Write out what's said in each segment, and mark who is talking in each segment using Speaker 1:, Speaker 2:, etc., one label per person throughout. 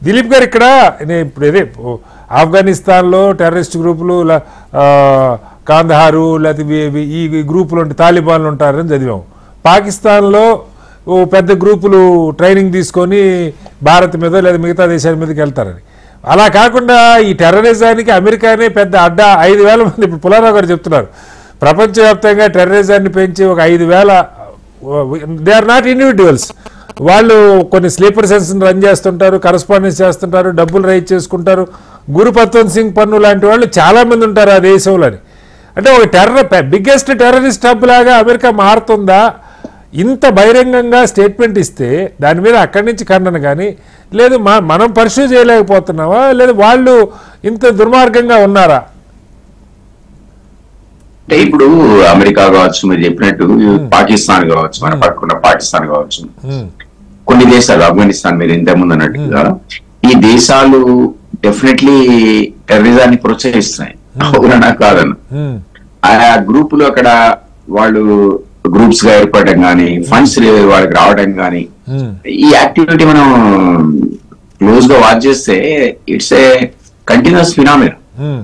Speaker 1: దిలీప్ గారు ఇక్కడ నేను ఇప్పుడు ఇదే ఓ, ఆఫ్ఘనిస్తాన్లో టెర్రరిస్ట్ గ్రూపులు ల- ఆ, కాందహారు లేకపోతే ఇవి- ఇవి- ఈ గ్రూపులు ఉంటాయి తాలిబాన్లు ఉంటారని చదివాం పాకిస్తాన్లో ఓ పెద్ద గ్రూపులు ట్రైనింగ్ తీసుకొని భారత్ మీద లేదా మిగతా దేశాల మీదకి వెళ్తారని అలా కాకుండా ఈ టెర్రరిజానికి అమెరికానే పెద్ద అడ్డా ఐదు వేల మంది ఇప్పుడు పులారావు గారు చెప్తున్నారు ప్రపంచవ్యాప్తంగా టెర్రరిజాన్ని పెంచి ఒక ఐదు వేల దే ఆర్ నాట్ ఇండివిజువల్స్ వాళ్ళు కొన్ని స్లీపర్ సెన్స్ రన్ చేస్తుంటారు కరస్పాండెన్స్ చేస్తుంటారు డబ్బులు రైజ్ చేసుకుంటారు గురుపత్వంత్ సింగ్ పన్ను లాంటి వాళ్ళు చాలా మంది ఉంటారు ఆ దేశంలోని అంటే ఒక టెర్రర్ బిగ్గెస్ట్ టెర్రరిస్ట్ హబ్ లాగా అమెరికా మారుతుందా ఇంత బహిరంగంగా స్టేట్మెంట్ ఇస్తే దాని మీద అక్కడి నుంచి ఖండన కానీ లేదు మా మనం పర్సూ చేయలేకపోతున్నావా లేదు వాళ్ళు ఇంత దుర్మార్గంగా ఉన్నారా
Speaker 2: అంటే ఇప్పుడు అమెరికా కావచ్చు మీరు చెప్పినట్టు పాకిస్తాన్ కావచ్చు మన పక్కన పాకిస్తాన్ కావచ్చు కొన్ని దేశాలు ఆఫ్ఘనిస్తాన్ మీరు ఇంతకు ముందు అన్నట్టుగా ఈ దేశాలు డెఫినెట్లీ టెర్రరిజాన్ని ప్రోత్సహిస్తున్నాయి అవునా కాదన్న
Speaker 1: ఉమ్,
Speaker 2: ఆ గ్రూపులు అక్కడ వాళ్ళు గ్రూప్స్ గా ఏర్పడడం కానీ ఫండ్స్ వాళ్ళకి రావడం కానీ
Speaker 1: ఉమ్,
Speaker 2: ఈ యాక్టివిటీ మనం క్లోజ్ గా వాచ్ చేస్తే it's a continuous phenomena
Speaker 1: um,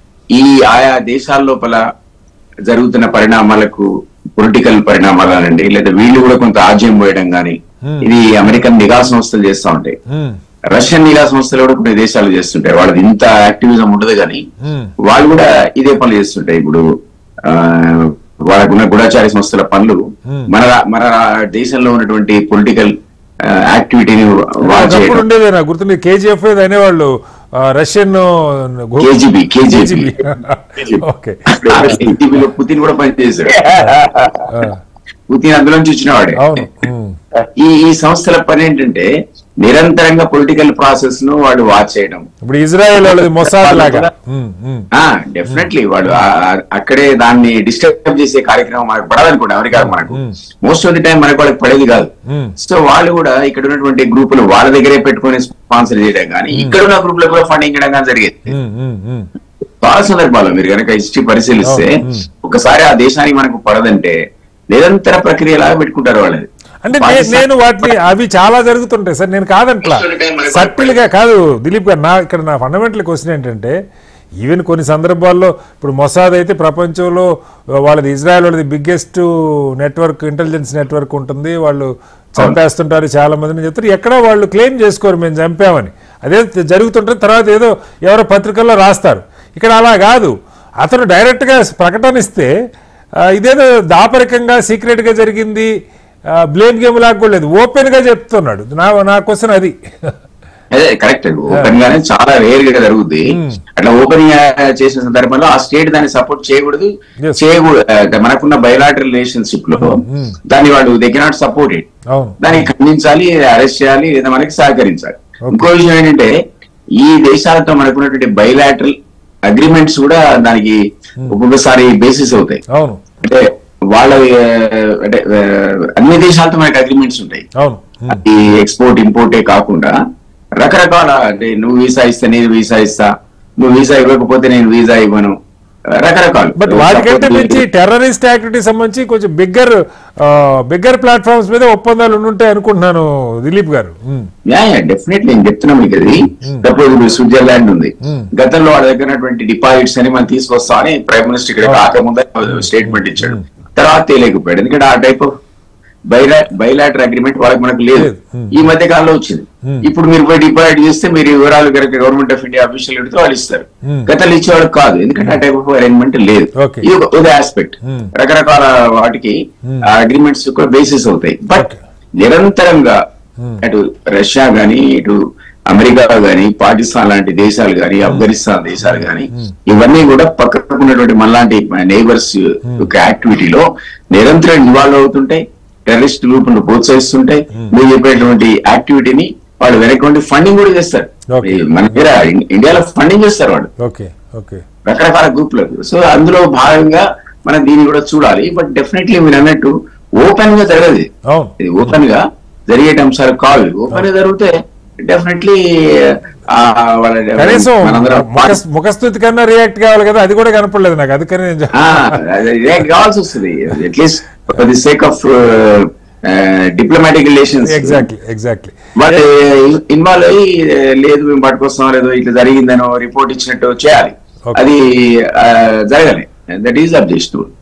Speaker 2: ఈ ఆయా దేశాల లోపల జరుగుతున్న పరిణామాలకు పొలిటికల్ పరిణామాలనండి లేదా వీళ్ళు కూడా కొంత ఆజ్యం పోయడం కానీ
Speaker 1: Hmm.
Speaker 2: ఇది అమెరికన్ నిఘా సంస్థలు చేస్తూ ఉంటాయి
Speaker 1: ఉమ్,
Speaker 2: రష్యన్ నిఘా సంస్థలు కూడా కొన్ని దేశాలు చేస్తుంటాయి వాళ్ళది ఇంత యాక్టివిజం ఉండదు కానీ
Speaker 1: ఉమ్,
Speaker 2: వాళ్ళు కూడా ఇదే పనులు చేస్తుంటాయి ఇప్పుడు ఆ వాళ్ళకున్న గూఢచారి సంస్థల పనులు
Speaker 1: Hmm.
Speaker 2: మన రా- మన రా- దేశంలో ఉన్నటువంటి పొలిటికల్ యాక్టివిటీని వాచ్
Speaker 1: ఒకప్పుడు
Speaker 2: చేయడం
Speaker 1: ఉండేది నాకు గుర్తుంది కేజీఎఫ్ అనేవాళ్ళు ఆ, రష్యన్ గు-
Speaker 2: కేజీబీ కేజీబీ
Speaker 1: KGB. ఓకే
Speaker 2: కేజీబీలో పుతిన్ కూడా పనిచేశాడు
Speaker 1: ఆ,
Speaker 2: పుతిన్ అందులోంచి వచ్చినవాడే
Speaker 1: అవును ఉమ్,
Speaker 2: ఈ ఈ సంస్థల పని ఏంటంటే నిరంతరంగా పొలిటికల్ ప్రాసెస్ ను వాడు వాచ్ చేయడం
Speaker 1: ఇప్పుడు ఇజ్రాయెల్ వాళ్ళది మొసాద్ లాగా ఉమ్, ఉమ్,
Speaker 2: ఆ డెఫినెట్లీ వాడు ఆ- ఆ- అక్కడే దాన్ని డిస్టర్బ్ చేసే కార్యక్రమం మనకు పడదనుకోండి అమెరికా మనకు మోస్ట్ ఆఫ్ ది టైం మనకు వాళ్ళకి పడేది కాదు
Speaker 1: ఉమ్,
Speaker 2: సో వాళ్ళు కూడా ఇక్కడ ఉన్నటువంటి గ్రూపులు వాళ్ళ దగ్గరే పెట్టుకొని స్పాన్సర్ చేయడం కానీ ఇక్కడ ఉన్న గ్రూపులకు కూడా ఫండింగ్ ఇవ్వడం కానీ జరిగేది
Speaker 1: ఉమ్, ఉమ్, ఉమ్,
Speaker 2: చాలా సందర్భాల్లో మీరు కనుక హిస్టరీ పరిశీలిస్తే
Speaker 1: అవును. మ్మ్.
Speaker 2: ఒకసారి ఆ దేశానికి మనకు పడదంటే నిరంతర ప్రక్రియ లాగా పెట్టుకుంటారు వాళ్ళది
Speaker 1: అంటే నే-
Speaker 2: పాకిస్తాన్-
Speaker 1: నేను వాటిని అవి చాలా జరుగుతుంటాయి సార్ నేను కాదంట్లా సర్టిల్ గా కాదు దిలీప్ గారు నా ఇక్కడ నా ఫండమెంటల్ క్వశ్చన్ ఏంటంటే ఈవెన్ కొన్ని సందర్భాల్లో ఇప్పుడు మొసాద్ అయితే ప్రపంచంలో వాళ్ళది ఇజ్రాయెల్ వాళ్ళది బిగ్గెస్ట్ నెట్వర్క్ ఇంటెలిజెన్స్ నెట్వర్క్ ఉంటుంది వాళ్ళు చంపేస్తుంటారు చాలా మందిని చెప్తారు ఎక్కడ వాళ్ళు క్లెయిమ్ చేసుకోరు మేము చంపామని అదే జరుగుతుంటుంది తర్వాత ఏదో ఎవరో పత్రికల్లో రాస్తారు ఇక్కడ అలా కాదు అతను డైరెక్ట్గా ప్రకటన ఇస్తే ఆ, ఇదేదో దాపరికంగా సీక్రెట్గా జరిగింది బ్లేమ్ గేమ్ లాగా కూడా లేదు ఓపెన్ గా చెప్తున్నాడు నా నా క్వశ్చన్ అది
Speaker 2: అదే కరెక్ట్ ఓపెన్ గానే చాలా రేర్ గా జరుగుద్ది అట్లా ఓపెన్ గా చేసిన సందర్భంలో ఆ స్టేట్ దాన్ని సపోర్ట్ చేయకూడదు
Speaker 1: Yes.
Speaker 2: చేయకూడదు ఆ, మనకున్న బయలాటరల్ రిలేషన్షిప్ లో దాన్ని వాళ్ళు దే కెనాట్ సపోర్ట్ ఇట్
Speaker 1: అవును
Speaker 2: దాన్ని ఖండించాలి అరెస్ట్ చేయాలి లేదా మనకి సహకరించాలి
Speaker 1: Okay.
Speaker 2: ఇంకో విషయం ఏంటంటే ఈ దేశాలతో మనకున్నటువంటి బయలాటరల్ అగ్రిమెంట్స్ కూడా దానికి ఒక్కొక్కసారి బేసిస్ అవుతాయి
Speaker 1: అవును
Speaker 2: అంటే వాళ్ళ ఆ, అంటే ఆ, అన్ని దేశాలతో మనకి అగ్రిమెంట్స్ ఉంటాయి
Speaker 1: అవును ఉమ్,
Speaker 2: అది ఎక్స్పోర్ట్ ఇంపోర్టే కాకుండా రకరకాల అంటే నువ్వు వీసా ఇస్తే నేను వీసా ఇస్తా నువ్వు వీసా ఇవ్వకపోతే నేను వీసా ఇవ్వను రకరకాలు
Speaker 1: బట్ వాటికంటే మించి టెర్రరిస్ట్ యాక్టివిటీ సంబంధించి కొంచెం బిగ్గర్ బిగ్గర్ ప్లాట్ఫామ్స్ మీద ఒప్పందాలు ఉండుంటాయి అనుకుంటున్నాను దిలీప్ గారు ఉమ్,
Speaker 2: డెఫినెట్లీ నేను చెప్తున్నా మీకు అది సపోజ్ ఇప్పుడు స్విట్జర్లాండ్ ఉంది గతంలో వాళ్ళ దగ్గర ఉన్నటువంటి డిపాజిట్స్ అని మనం తీసుకొస్తా అని ప్రైమ్ మినిస్టర్ ఇక్కడ కాకముందే స్టేట్మెంట్ ఇచ్చాడు తర్వాత తెలియకపోయాడు ఎందుకంటే ఆ టైప్ ఆఫ్ బైలా బైలాటర్ అగ్రిమెంట్ వాళ్ళకి మనకు లేదు
Speaker 1: లేదు. Hmm.
Speaker 2: ఈ మధ్య కాలంలో వచ్చింది ఇప్పుడు మీరు పోయి డిపాజిట్ చేస్తే మీరు ఈ వివరాలు కనుక గవర్నమెంట్ ఆఫ్ ఇండియా అఫీషియల్ అడిగితే వాళ్ళు ఇస్తారు
Speaker 1: Hmm.
Speaker 2: గతంలో ఇచ్చేవాళ్ళు కాదు ఎందుకంటే ఆ టైప్ ఆఫ్ అరేంజ్మెంట్ లేదు
Speaker 1: Okay.
Speaker 2: ఇది ఒక ఆస్పెక్ట్
Speaker 1: Hmm.
Speaker 2: రకరకాల వాటికి అగ్రిమెంట్స్ కూడా బేసిస్ అవుతాయి బట్
Speaker 1: Okay.
Speaker 2: నిరంతరంగా అటు రష్యా గాని ఇటు అమెరికా గాని పాకిస్తాన్ లాంటి దేశాలు గాని ఆఫ్ఘనిస్తాన్ దేశాలు గాని ఇవన్నీ కూడా పక్కకు ఉన్నటువంటి మనలాంటి నైబర్స్ యొక్క యాక్టివిటీలో నిరంతరం ఇన్వాల్వ్ అవుతుంటాయి టెర్రరిస్ట్ గ్రూపులను ప్రోత్సహిస్తుంటాయి మీరు చెప్పేటువంటి యాక్టివిటీని వాళ్ళు వెనక్కి ఫండింగ్ కూడా చేస్తారు
Speaker 1: Okay.
Speaker 2: ఈ మన దగ్గర ఇం- ఇండియాలో ఫండింగ్ చేస్తారు వాళ్ళు
Speaker 1: ఓకే ఓకే
Speaker 2: రకరకాల గ్రూపులకు సో అందులో భాగంగా మనం దీన్ని కూడా చూడాలి బట్ డెఫినెట్లీ మీరు అన్నట్టు ఓపెన్ గా జరగదు
Speaker 1: అవును
Speaker 2: ఇది ఓపెన్ గా జరిగే అంశాలు కావు ఓపెన్ గా జరిగితే డెఫినెట్లీ
Speaker 1: కనీసం
Speaker 2: మనందరం
Speaker 1: ముఖ- ముఖస్థుతి కన్నా రియాక్ట్ కావాలి కదా అది కూడా కనపడలేదు నాకు అందుకని నేను చెప్-
Speaker 2: రియాక్ట్ కావాల్సి వస్తుంది at least for the sake of diplomatic relations
Speaker 1: exactly exactly
Speaker 2: వాళ్ళు ఇన్వాల్వ్ అయ్యి లేదు మేము పట్టుకొస్తాం లేదో ఇట్లా జరిగిందనో రిపోర్ట్ ఇచ్చినట్టు చేయాలి
Speaker 1: Okay.
Speaker 2: అది ఆ, జరగాలి దట్ ఈస్ అబ్జెక్టివ్